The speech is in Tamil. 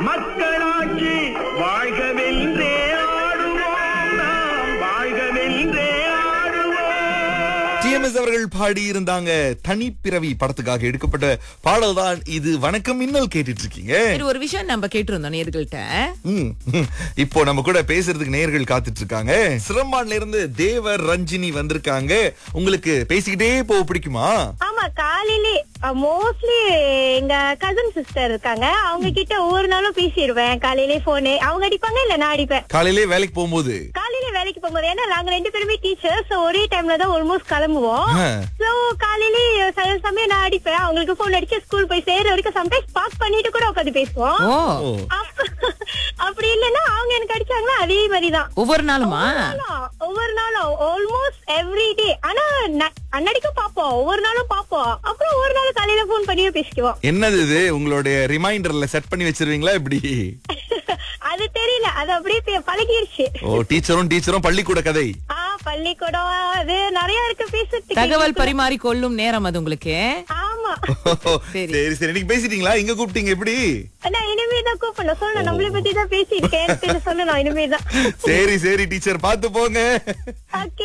மக்களாட்சி வாழ்கவென்றே ஆடுவோம் நாம் வாழ்கவென்றே ஆடுவோம் டிஎம்எஸ் அவர்கள் பாடி இருந்தாங்க தனிப்பிறவி படத்துக்காக எடுக்கப்பட்ட பாடல் தான் இது வணக்கம் மின்னல் கேட்டுட்டு இருக்கீங்க சரி ஒரு விஷயம் நம்ம கேட்டிருந்தோம் நேர்கள்ட்ட ம், ம். இப்போ நம்ம கூட பேசுறதுக்கு நேர்கள் காத்துட்டு இருக்காங்க சிரம்பான்ல இருந்து தேவர் ரஞ்சினி வந்திருக்காங்க உங்களுக்கு பேசிக்கிட்டே போக பிடிக்குமா ஆமா காலையிலே மோஸ்ட்லி எங்க கசன் சிஸ்டர் இருக்காங்க அவங்க கிட்ட ஒவ்வொரு நாளும் பேசிடுவேன் காலையிலே போனு அவங்க அடிப்பாங்க இல்ல நான் அடிப்பேன் காலையிலே வேலைக்கு போகும்போது காலையில வேலைக்கு போகும்போது ஏன்னா நாங்க ரெண்டு பேருமே டீச்சர் ஒரே டைம்ல தான் ஆல்மோஸ்ட் கிளம்புவோம் ஆ. சோ காலையிலே சில சமயம் நான் அடிப்பேன் அவங்களுக்கு போன் அடிச்சு ஸ்கூல் போய் சேர்ற வரைக்கும் சம்டைம்ஸ் பாஸ் பண்ணிட்டு கூட உட்காந்து பேசுவோம் ஓ ஓ அப்ப- அப்படி இல்லைன்னா அவங்க எனக்கு அடிச்சாங்கன்னா அதே மாதிரிதான் ஒவ்வொரு நாளுமா நாளும், ஒவ்வொரு நாளும் ஆல்மோஸ்ட் எவ்ரி டே ஆனா ந- அன்னடிக்கும் பாப்போம் ஒவ்வொரு நாளும் பாப்போம் அப்புறம் ஒவ்வொரு நாளும் காலையில போன் பண்ணியே பேசிக்குவோம் என்னது இது உங்களுடைய ரிமைண்டர்ல செட் பண்ணி வச்சிருவீங்களா இப்படி அது தெரியல அது அப்படியே பே- பழகிருச்சு ஓ டீச்சரும் டீச்சரும் பள்ளிக்கூட கதை ஆ பள்ளிக்கூடம் அது நிறைய இருக்கு பேசுறதுக்கு தகவல் பரிமாறி கொள்ளும் நேரம் அது உங்களுக்கு ஆமா சரி. சரி சரி நீங்க பேசிட்டீங்களா இங்க கூப்பிட்டீங்க எப்படி நான் இனிமேதான் கூப்பிடணும் சொல்லணும் நம்மளை பத்தி தான் பேசியிருக்கேன் சொல்லணும் இனிமேதான் சரி சரி டீச்சர் பாத்து போங்க ஓகே